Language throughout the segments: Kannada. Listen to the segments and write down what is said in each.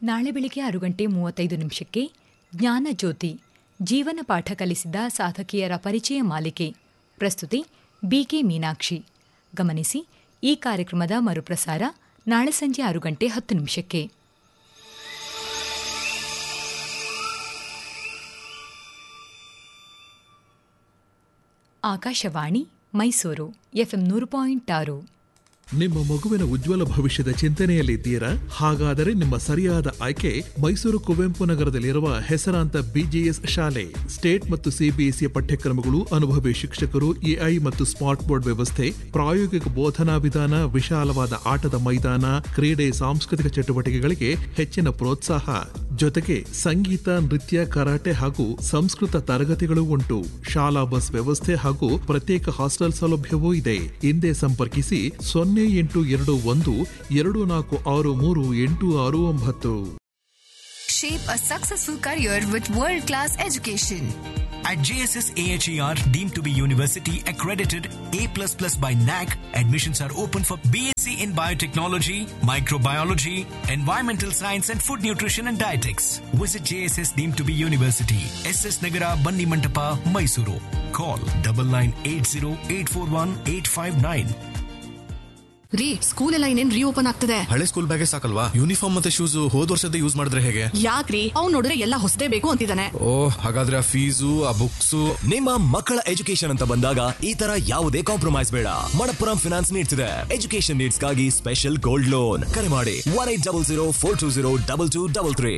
ನಾಳೆ ಬೆಳಿಗ್ಗೆ ಆರು ಗಂಟೆ ಮೂವತ್ತೈದು ನಿಮಿಷಕ್ಕೆ ಜ್ಞಾನ ಜ್ಯೋತಿ ಜೀವನ ಪಾಠ ಕಲಿಸಿದ ಸಾಧಕಿಯರ ಪರಿಚಯ ಮಾಲಿಕೆ ಪ್ರಸ್ತುತಿ ಬಿಕೆ ಮೀನಾಕ್ಷಿ ಗಮನಿಸಿ ಈ ಕಾರ್ಯಕ್ರಮದ ಮರುಪ್ರಸಾರ ನಾಳೆ ಸಂಜೆ ಆರು ಗಂಟೆ ಹತ್ತು ನಿಮಿಷಕ್ಕೆ ಆಕಾಶವಾಣಿ ಮೈಸೂರು ಎಫ್ಎಂ ನೂರು ಪಾಯಿಂಟ್ ಆರು ನಿಮ್ಮ ಮಗುವಿನ ಉಜ್ವಲ ಭವಿಷ್ಯದ ಚಿಂತನೆಯಲ್ಲಿದ್ದೀರಾ ಹಾಗಾದರೆ ನಿಮ್ಮ ಸರಿಯಾದ ಆಯ್ಕೆ ಮೈಸೂರು ಕುವೆಂಪು ನಗರದಲ್ಲಿರುವ ಹೆಸರಾಂತ ಬಿಜಿಎಸ್ ಶಾಲೆ ಸ್ಟೇಟ್ ಮತ್ತು ಸಿಬಿಎಸ್ಇ ಪಠ್ಯಕ್ರಮಗಳು ಅನುಭವಿ ಶಿಕ್ಷಕರು ಎಐ ಮತ್ತು ಸ್ಮಾರ್ಟ್ ಬೋರ್ಡ್ ವ್ಯವಸ್ಥೆ ಪ್ರಾಯೋಗಿಕ ಬೋಧನಾ ವಿಧಾನ ವಿಶಾಲವಾದ ಆಟದ ಮೈದಾನ ಕ್ರೀಡೆ ಸಾಂಸ್ಕೃತಿಕ ಚಟುವಟಿಕೆಗಳಿಗೆ ಹೆಚ್ಚಿನ ಪ್ರೋತ್ಸಾಹ ಜೊತೆಗೆ ಸಂಗೀತ ನೃತ್ಯ ಕರಾಟೆ ಹಾಗೂ ಸಂಸ್ಕೃತ ತರಗತಿಗಳು ಉಂಟು ಶಾಲಾ ಬಸ್ ವ್ಯವಸ್ಥೆ ಹಾಗೂ ಪ್ರತ್ಯೇಕ ಹಾಸ್ಟೆಲ್ ಸೌಲಭ್ಯವೂ ಇದೆ ಹಿಂದೆ ಸಂಪರ್ಕಿಸಿ ಸೊನ್ನೆ ಎಂಟು ಎರಡು ಒಂದು ಎರಡು ನಾಲ್ಕು ಆರು ಮೂರು ಎಂಟು ಆರು ಒಂಬತ್ತು Shape a successful career with world class education. At JSS AHER, deemed to be university accredited A++ by NAC, admissions are open for BSc in biotechnology, microbiology, environmental science and food nutrition and dietetics. Visit JSS deemed to be university, SS Nagara, Bandi Mantapa, Mysuru. Call 9980841859. ರೀ ಸ್ಕೂಲ್ ಎಲ್ಲ ಇನ್ನೇನ್ ರೀಓಪನ್ ಆಗ್ತದೆ ಹಳೆ ಸ್ಕೂಲ್ ಬ್ಯಾಗೇ ಸಾಕಲ್ವಾ ಯೂನಿಫಾರ್ಮ್ ಮತ್ತೆ ಶೂಸ್ ಹೋದ್ ವರ್ಷದ ಯೂಸ್ ಮಾಡಿದ್ರೆ ಹೇಗೆ ಯಾಕ್ರಿ ಅವ್ನ್ ನೋಡಿದ್ರೆ ಎಲ್ಲ ಹೊಸದೇ ಬೇಕು ಅಂತಿದ್ದಾನೆ ಓ ಹಾಗಾದ್ರೆ ಆ ಫೀಸು ಆ ಬುಕ್ಸ್ ನಿಮ್ಮ ಮಕ್ಕಳ ಎಜುಕೇಶನ್ ಅಂತ ಬಂದಾಗ ಈ ತರ ಯಾವುದೇ ಕಾಂಪ್ರಮೈಸ್ ಬೇಡ ಮಣಪ್ಪುರಂ ಫಿನಾನ್ಸ್ ನೀಡ್ಸ್ ಇದೆ ಎಜುಕೇಶನ್ ನೀಡ್ಸ್ ಗಾಗಿ ಸ್ಪೆಷಲ್ ಗೋಲ್ಡ್ ಲೋನ್ ಕರೆ ಮಾಡಿ one eight double zero four two zero double two double three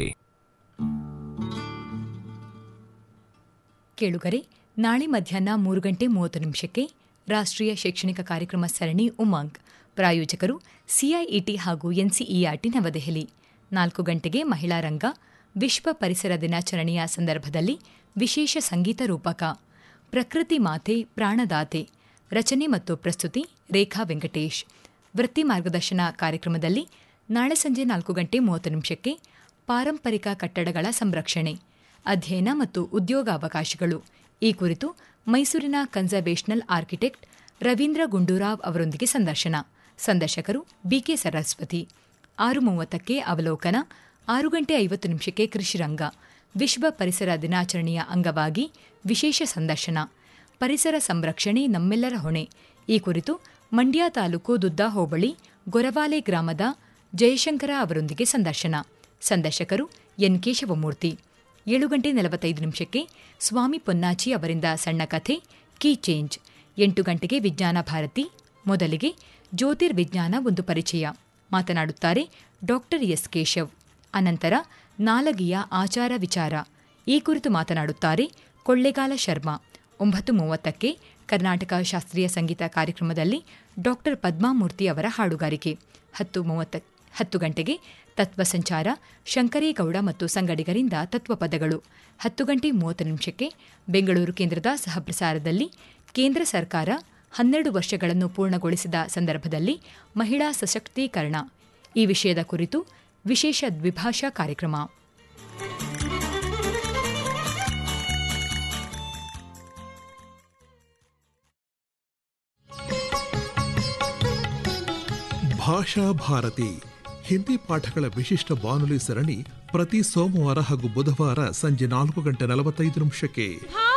ಕೇಳುಗರೆ ನಾಳೆ ಮಧ್ಯಾಹ್ನ ಮೂರು ಗಂಟೆ ಮೂವತ್ತು ನಿಮಿಷಕ್ಕೆ ರಾಷ್ಟ್ರೀಯ ಶೈಕ್ಷಣಿಕ ಕಾರ್ಯಕ್ರಮ ಸರಣಿ ಉಮಾಂಗ್ ಪ್ರಾಯೋಜಕರು ಸಿಐಇಟಿ ಹಾಗೂ ಎನ್ಸಿಇಆರ್ಟಿ ನವದೆಹಲಿ ನಾಲ್ಕು ಗಂಟೆಗೆ ಮಹಿಳಾ ರಂಗ ವಿಶ್ವ ಪರಿಸರ ದಿನಾಚರಣೆಯ ಸಂದರ್ಭದಲ್ಲಿ ವಿಶೇಷ ಸಂಗೀತ ರೂಪಕ ಪ್ರಕೃತಿ ಮಾತೆ ಪ್ರಾಣದಾತೆ ರಚನೆ ಮತ್ತು ಪ್ರಸ್ತುತಿ ರೇಖಾ ವೆಂಕಟೇಶ್ ವೃತ್ತಿ ಮಾರ್ಗದರ್ಶನ ಕಾರ್ಯಕ್ರಮದಲ್ಲಿ ನಾಳೆ ಸಂಜೆ ನಾಲ್ಕು ಗಂಟೆ ಮೂವತ್ತು ನಿಮಿಷಕ್ಕೆ ಪಾರಂಪರಿಕ ಕಟ್ಟಡಗಳ ಸಂರಕ್ಷಣೆ ಅಧ್ಯಯನ ಮತ್ತು ಉದ್ಯೋಗಾವಕಾಶಗಳು ಈ ಕುರಿತು ಮೈಸೂರಿನ ಕನ್ಸರ್ವೇಷನಲ್ ಆರ್ಕಿಟೆಕ್ಟ್ ರವೀಂದ್ರ ಗುಂಡೂರಾವ್ ಅವರೊಂದಿಗೆ ಸಂದರ್ಶನ ಸಂದರ್ಶಕರು ಬಿಕೆ ಸರಸ್ವತಿ ಆರು ಮೂವತ್ತಕ್ಕೆ ಅವಲೋಕನ ಆರು ಗಂಟೆ ಐವತ್ತು ನಿಮಿಷಕ್ಕೆ ಕೃಷಿರಂಗ ವಿಶ್ವ ಪರಿಸರ ದಿನಾಚರಣೆಯ ಅಂಗವಾಗಿ ವಿಶೇಷ ಸಂದರ್ಶನ ಪರಿಸರ ಸಂರಕ್ಷಣೆ ನಮ್ಮೆಲ್ಲರ ಹೊಣೆ ಈ ಕುರಿತು ಮಂಡ್ಯ ತಾಲೂಕು ದುದ್ದಾ ಹೋಬಳಿ ಗೊರವಾಲೆ ಗ್ರಾಮದ ಜಯಶಂಕರ ಅವರೊಂದಿಗೆ ಸಂದರ್ಶನ ಸಂದರ್ಶಕರು ಎನ್ ಕೇಶವಮೂರ್ತಿ ಏಳು ಗಂಟೆ ನಲವತ್ತೈದು ನಿಮಿಷಕ್ಕೆ ಸ್ವಾಮಿ ಪೊನ್ನಾಚಿ ಅವರಿಂದ ಸಣ್ಣ ಕಥೆ ಕೀ ಚೇಂಜ್ ಎಂಟು ಗಂಟೆಗೆ ವಿಜ್ಞಾನ ಭಾರತಿ ಮೊದಲಿಗೆ ಜ್ಯೋತಿರ್ವಿಜ್ಞಾನ ಒಂದು ಪರಿಚಯ ಮಾತನಾಡುತ್ತಾರೆ ಡಾಕ್ಟರ್ ಎಸ್ ಕೇಶವ್ ಅನಂತರ ನಾಲಗಿಯ ಆಚಾರ ವಿಚಾರ ಈ ಕುರಿತು ಮಾತನಾಡುತ್ತಾರೆ ಕೊಳ್ಳೆಗಾಲ ಶರ್ಮಾ ಒಂಬತ್ತು ಮೂವತ್ತಕ್ಕೆ ಕರ್ನಾಟಕ ಶಾಸ್ತ್ರೀಯ ಸಂಗೀತ ಕಾರ್ಯಕ್ರಮದಲ್ಲಿ ಡಾಕ್ಟರ್ ಪದ್ಮಾಮೂರ್ತಿ ಅವರ ಹಾಡುಗಾರಿಕೆ ಹತ್ತು ಮೂವತ್ತ ಹತ್ತು ಗಂಟೆಗೆ ತತ್ವ ಸಂಚಾರ ಶಂಕರೇಗೌಡ ಮತ್ತು ಸಂಗಡಿಗರಿಂದ ತತ್ವಪದಗಳು ಹತ್ತು ಗಂಟೆ ಮೂವತ್ತು ನಿಮಿಷಕ್ಕೆ ಬೆಂಗಳೂರು ಕೇಂದ್ರದ ಸಹಪ್ರಸಾರದಲ್ಲಿ ಕೇಂದ್ರ ಸರ್ಕಾರ ಹನ್ನೆರಡು ವರ್ಷಗಳನ್ನು ಪೂರ್ಣಗೊಳಿಸಿದ ಸಂದರ್ಭದಲ್ಲಿ ಮಹಿಳಾ ಸಶಕ್ತೀಕರಣ ಈ ವಿಷಯದ ಕುರಿತು ವಿಶೇಷ ದ್ವಿಭಾಷಾ ಕಾರ್ಯಕ್ರಮ ಭಾಷಾ ಭಾರತಿ ಹಿಂದಿ ಪಾಠಗಳ ವಿಶಿಷ್ಟ ಬಾನುಲಿ ಸರಣಿ ಪ್ರತಿ ಸೋಮವಾರ ಹಾಗೂ ಬುಧವಾರ ಸಂಜೆ ನಾಲ್ಕು ಗಂಟೆ ನಲವತ್ತೈದು ನಿಮಿಷಕ್ಕೆ